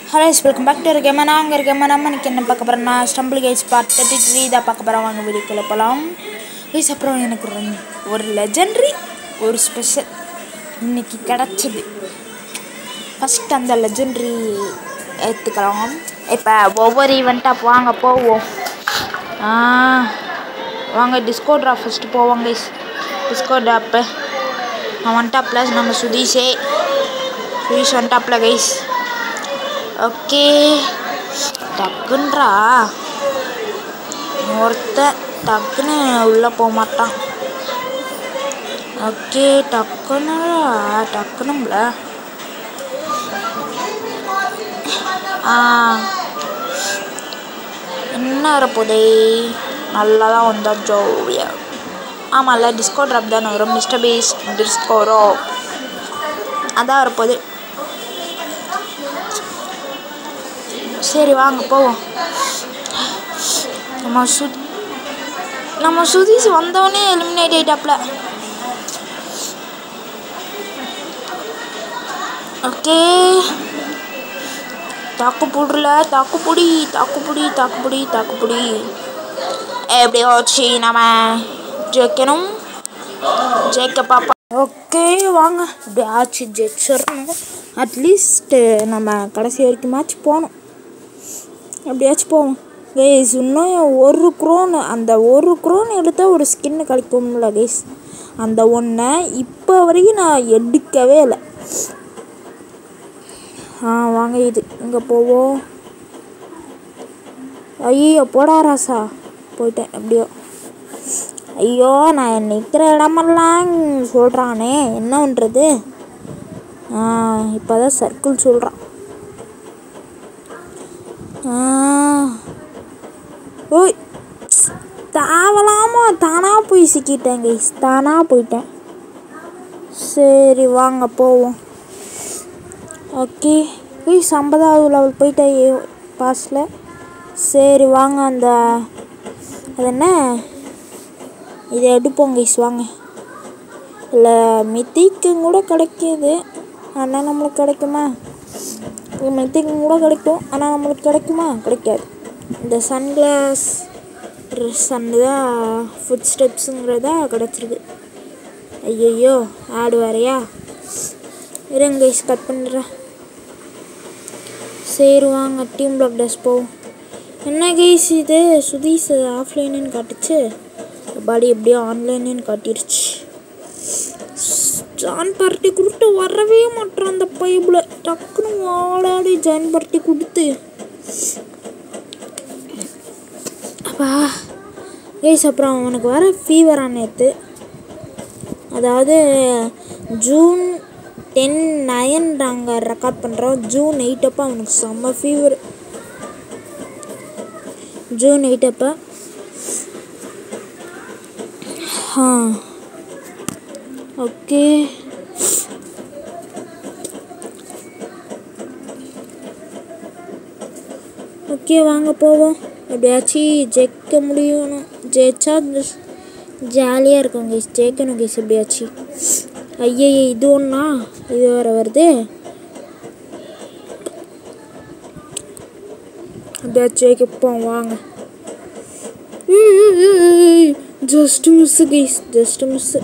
hello welcome back to இருக்கேன் நான் அங்கே இருக்கேன் நம்ம இன்னைக்கு என்ன பார்க்க போகிறேன்னா stumble guys part thirty three தான் பார்க்க போகிறோம் வாங்க வீடியோக்குள்ளே போகலாம் கைஸ் அப்புறம் எனக்கு ஒரு ஒரு லெஜெண்ட்ரி ஒரு ஸ்பெஷல் இன்னைக்கு கிடச்சிது ஃபஸ்ட் அந்த லெஜெண்ட்ரி எடுத்துக்கலாம் இப்போ ஒவ்வொரு ஈவெண்ட்டாக வாங்க போவோம் ஆ வாங்க டிஸ்கோ ட்ராப் ஃபஸ்ட்டு போவோம் கைஸ் டிஸ்கோ ட்ராப்பு அவன் வந்துட்டா ப்ளஸ் நம்ம சுதீஷே சுதீஷ் வந்துட்டாப்ல கைஸ் ஓகே டக்குன்றா ஒருத்தன் டக்குன்னு உள்ளே போக மாட்டான் ஓகே டக்குன்னு டக்குனுங்கள ஆ என்ன வரப்போதே நல்லா தான் வந்தா ஜோவியா ஆமாம்ல டிஸ்கோ ட்ராப் தானே வரும் மிஸ்டர் பீஸ் டிஸ்கோரோ அதான் வரப்போகுது சரி வாங்க போவோம் நம்ம சு நம்ம சுதீஷ் வந்தவொடனே எலிமினேட் ஆயிட்டாப்ல ஓகே தாக்கு புடல தாக்கு புடி தாக்கு புடி தாக்கு புடி தாக்கு புடி எப்படி வச்சு நம்ம ஜெயிக்கணும் ஜெயிக்க பார்ப்போம் ஓகே வாங்க இப்படி ஆச்சு ஜெயிச்சிடணும் அட்லீஸ்ட் நம்ம கடைசி வரைக்குமாச்சும் போகணும் எப்படியாச்சும் போவோம் கைஸ் இன்னும் ஒரு க்ரோன் அந்த ஒரு க்ரோன் எடுத்தால் ஒரு ஸ்கின்னு கிடைக்கும்ல கைஸ் அந்த ஒன்றை இப்போ வரைக்கும் நான் எடுக்கவே இல்லை ஆ வாங்க இது இங்கே போவோம் ஐயோ போடா ராசா போயிட்டேன் எப்படியோ ஐயோ நான் நிற்கிற இடமெல்லாம் சொல்கிறானே என்ன பண்ணுறது ஆ இப்போ தான் சர்க்கிள் சொல்கிறான் ஓய் தேவலாமா தானாக போய் சிக்கிட்டேன் கைஸ் தானாக போயிட்டேன் சரி வாங்க போவோம் ஓகே கைஸ் ஐம்பதாவது லெவல் போயிட்டேன் பாஸில் சரி வாங்க அந்த அது என்ன இதை எடுப்போம் கைஸ் வாங்க இல்லை மித்திக்கும் கூட கிடைக்கிது ஆனால் நம்மளுக்கு கிடைக்குமா மித்திக்கும் கூட கிடைக்கும் ஆனால் நம்மளுக்கு கிடைக்குமா கிடைக்காது இந்த சன்கிளாஸ் சன் தான் ஃபுட் ஸ்டெப்ஸுங்கிறதா கிடச்சிருக்கு ஐயையோ ஆடு வரையா இருங்க கைஸ் கட் பண்ணுறேன் சரி வாங்க டீம் பிளாக் டஸ் போவோம் என்ன கைஸ் இது சுதீஷ் ஆஃப்லைனுன்னு காட்டுச்சு பாடி எப்படியோ ஆன்லைனுன்னு காட்டிருச்சு ஜாயின் பார்ட்டி கொடுத்து வரவே மாட்டான் அந்த பைபிள் டக்குன்னு வாடாடி ஜாயின் பார்ட்டி கொடுத்து அப்பா கைஸ் அப்புறம் அவனுக்கு வர ஃபீவரா நேற்று அதாவது ஜூன் டென் நயன் நாங்கள் ரெக்கார்ட் பண்ணுறோம் ஜூன் எயிட் அப்போ அவனுக்கு செம்ம ஃபீவர் ஜூன் எயிட் அப்போ ஆ ஓகே ஓகே வாங்க போவோம் எப்படியாச்சும் ஜெயிக்க முடியணும் ஜெயிச்சா ஜாலியாக இருக்கும் கைஸ் ஜெயிக்கணும் கைஸ் எப்படியாச்சும் ஐயே இது ஒன்றா இது வேறு வருது எப்படியாச்சும் ஜெயிக்கப்போம் வாங்க just miss guys just miss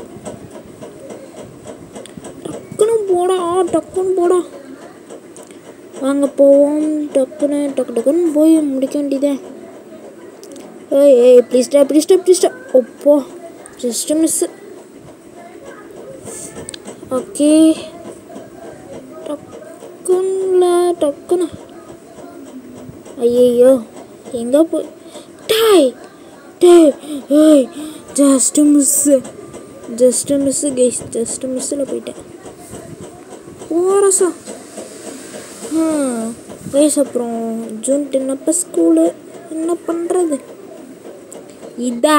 டக்குன்னு போடா டக்குன்னு போடா வாங்க போவோம் டக்குன்னு டக்கு டக்குன்னு போய் முடிக்க வேண்டியதே ஏய் ஏய் ப்ளீஸ்டா ப்ளீஸ்டா ப்ளீஸ்டா ஒப்போ ஜஸ்ட் மிஸ்ஸு ஓகே டக்குன்ல டக்குன்னு ஐயையோ எங்கே போய் டாய் டேய் ஏய் just miss just miss guys just மிஸ்ஸில் போயிட்டேன் ஓரசா கைஸ் அப்புறம் ஜூன் டென் அப்போ ஸ்கூலு என்ன பண்ணுறது இதா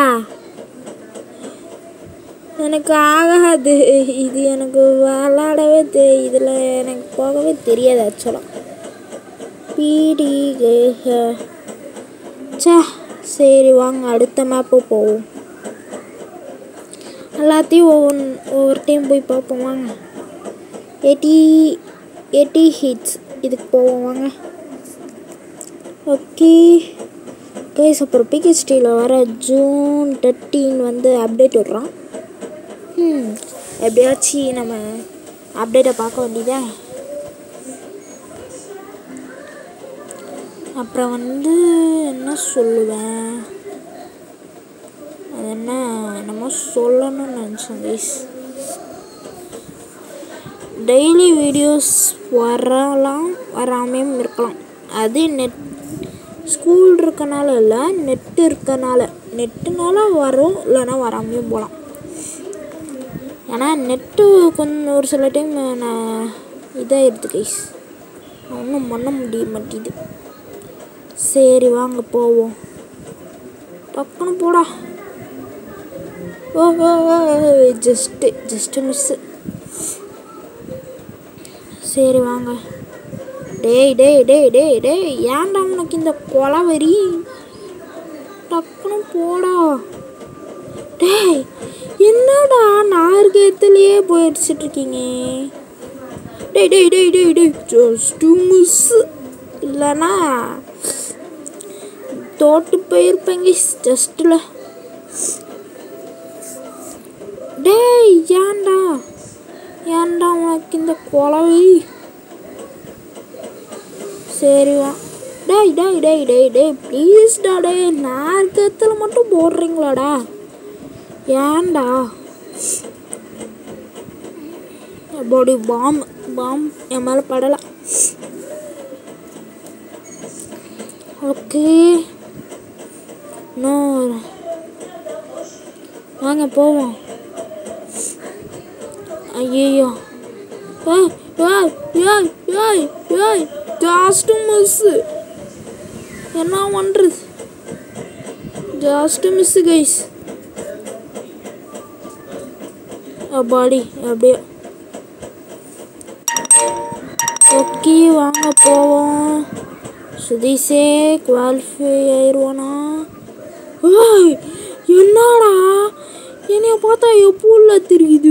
எனக்கு ஆகாது இது எனக்கு விளாடவே தெ இதில் எனக்கு போகவே தெரியாது ஆக்சுவலாக பீடி சே சரி வாங்க அடுத்த மேப்பு போவோம் எல்லாத்தையும் ஒவ்வொன் ஒவ்வொரு டைம் போய் பார்ப்போம் வாங்க எயிட்டி எயிட்டி ஹிட்ஸ் இதுக்கு போவோம் வாங்க ஓகே கைஸ் அப்புறம் பிஹெச்டியில் வர ஜூன் தேர்ட்டீன் வந்து அப்டேட் விட்றான் ம் எப்படியாச்சும் நம்ம அப்டேட்டை பார்க்க வேண்டியதா அப்புறம் வந்து என்ன சொல்லுவேன் அது என்ன என்னமோ சொல்லணும்னு நினச்சேன் கைஸ் டெய்லி வீடியோஸ் வரலாம் வராமையும் இருக்கலாம் அது நெட் ஸ்கூல் இருக்கனால இல்லை நெட் இருக்கனால நெட்டுனால வரும் இல்லைன்னா வராமையும் போகலாம் ஏன்னா நெட்டு கொஞ்சம் ஒரு சில டைம் நான் இதாகிடுது கைஸ் ஒன்றும் பண்ண முடிய மாட்டேது சரி வாங்க போவோம் டக்குன்னு போடா ஓ ஜஸ்ட்டு ஜஸ்ட்டு மிஸ்ஸு சரி வாங்க டேய் டேய் டேய் டேய் டேய் ஏன்டா உனக்கு இந்த கொலவெறி டக்குன்னு போடா டேய் என்னடா நார்கேத்துலேயே போயிடுச்சிட்டு இருக்கீங்க டேய் டேய் டேய் டேய் டேய் ஜஸ்ட்டு மிஸ் இல்லைனா தோட்டு போயிருப்பேங்க ஜஸ்ட்டில் டேய் ஏன்டா ஏன்டா உனக்கு இந்த குழவி சரி வா டேய் டேய் டேய் டேய் டேய் ப்ளீஸ்டா டேய் நார்க்கத்தில் மட்டும் போடுறீங்களாடா ஏன்டா பாடி பாம் பாம் என் மேலே படலை ஓகே இன்னும் வாங்க போவோம் ஐயோ ஏய் ஏய் ஏய் ஏய் ஏய் ஜாஸ்ட் மிஸ்ஸு என்ன பண்ணுறது ஜாஸ்ட் மிஸ்ஸு கைஸ் பாடி அப்படியே ஓகே வாங்க போவோம் சுதீஷே குவாலிஃபை ஆயிடுவானா ஏய் என்னடா என்னைய பார்த்தா எப்பூல்ல தெரியுது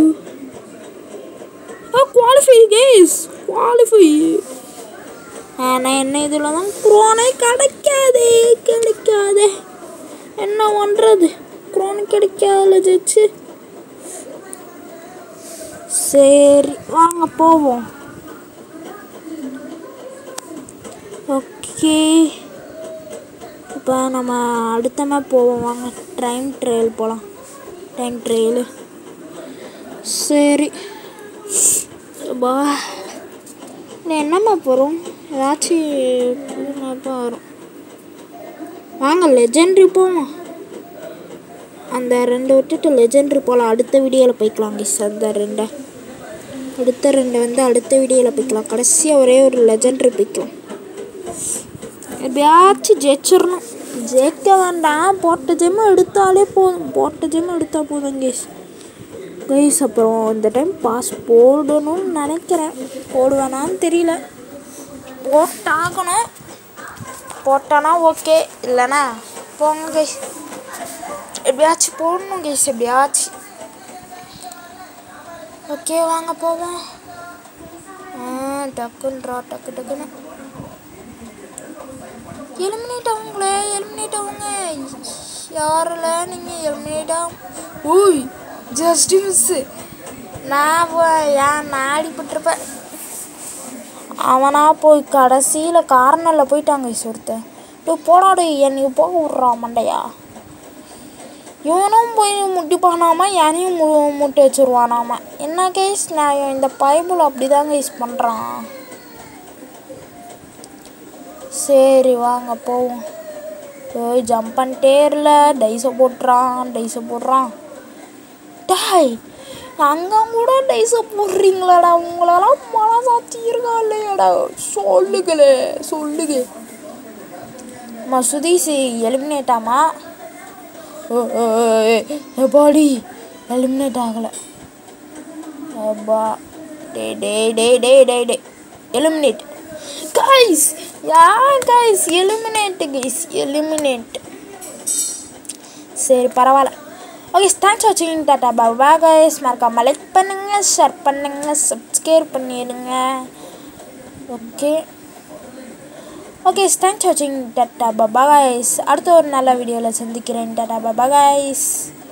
குவாலிஃபை கேஸ் குவாலிஃபை ஆனால் என்ன இதில் தான் குரோனே கிடைக்காதே கிடைக்காதே என்ன பண்ணுறது குரோனு கிடைக்காதுல ஜெச்சு சரி வாங்க போவோம் ஓகே இப்போ நம்ம அடுத்த மேப் போவோம் வாங்க டைம் ட்ரையல் போகலாம் டைம் ட்ரையலு சரி பா இது என்ன மேப் வரும் ஏதாச்சும் புது மேப்பாக வரும் வாங்க லெஜெண்ட்ரி போவோம் அந்த ரெண்டு விட்டுட்டு லெஜெண்ட்ரி போகலாம் அடுத்த வீடியோவில் போய்க்கலாம் கிஸ் அந்த ரெண்டை அடுத்த ரெண்டு வந்து அடுத்த வீடியோவில் போய்க்கலாம் கடைசியாக ஒரே ஒரு லெஜெண்ட்ரி போய்க்கலாம் எப்படியாச்சும் ஜெயிச்சிடணும் ஜெயிக்க வேண்டாம் போட்ட ஜெம் எடுத்தாலே போதும் போட்ட ஜெம் எடுத்தால் போதும் கேஸ் கைஸ் அப்புறம் இந்த டைம் பாஸ் போடணும்னு நினைக்கிறேன் போடுவேனான்னு தெரியல போட்டாகணும் போட்டானா ஓகே இல்லைனா போங்க கைஸ் எப்படியாச்சும் போடணும் கைஸ் எப்படியாச்சும் ஓகே வாங்க போவோம் ஆ டக்குன்றா டக்கு டக்குன்னு எலிமினேட் ஆகுங்களே எலிமினேட் ஆகுங்க யாரில் நீங்கள் எலிமினேட் ஆகும் ஓய் ஜஸ்ட் மிஸ்ஸு நான் போ- ஏன் நான் அடிபட்டிருப்பேன் அவனா போய் கடைசியில் கார்னரில் போயிட்டாங்க ஒருத்தன் டேய் போடாடு என்னைக்கு போக விட்றான் மண்டையா இவனும் போய் முட்டி பண்ணாம என்னையும் மு முட்டி வச்சுருவானாம என்ன கேஸ் நான் இந்த பைபிள் அப்படி தான் கேஸ் பண்ணுறான் சரி வாங்க போவோம் போய் ஜம்ப் பண்ணிட்டே இருல டைஸை போட்டுறான் டைஸை போடுறான் டாய் அங்கே கூட டைஸை போடுறீங்களாடா உங்களெல்லாம் மனசாட்சி இருக்கா இல்லையாடா சொல்லுங்களே சொல்லுங்க மசுதீஸ் எலிமினேட் ஆமா பாடி எலிமினேட் ஆகலை அப்பா டே டே டே டே டே டே eliminate guys yeah guys eliminate guys eliminate சரி பரவாயில்ல ஓகே தேங்க்ஸ் வாட்சிங் டாட்டா பாபா கைஸ் மறக்காம லைக் பண்ணுங்க ஷேர் பண்ணுங்க சப்ஸ்கிரைப் பண்ணிடுங்க ஓகே ஓகே தேங்க்ஸ் வாட்சிங் டாட்டா பபா கைஸ் அடுத்த ஒரு நல்ல வீடியோவில் சந்திக்கிறேன் டாட்டா பபா கைஸ்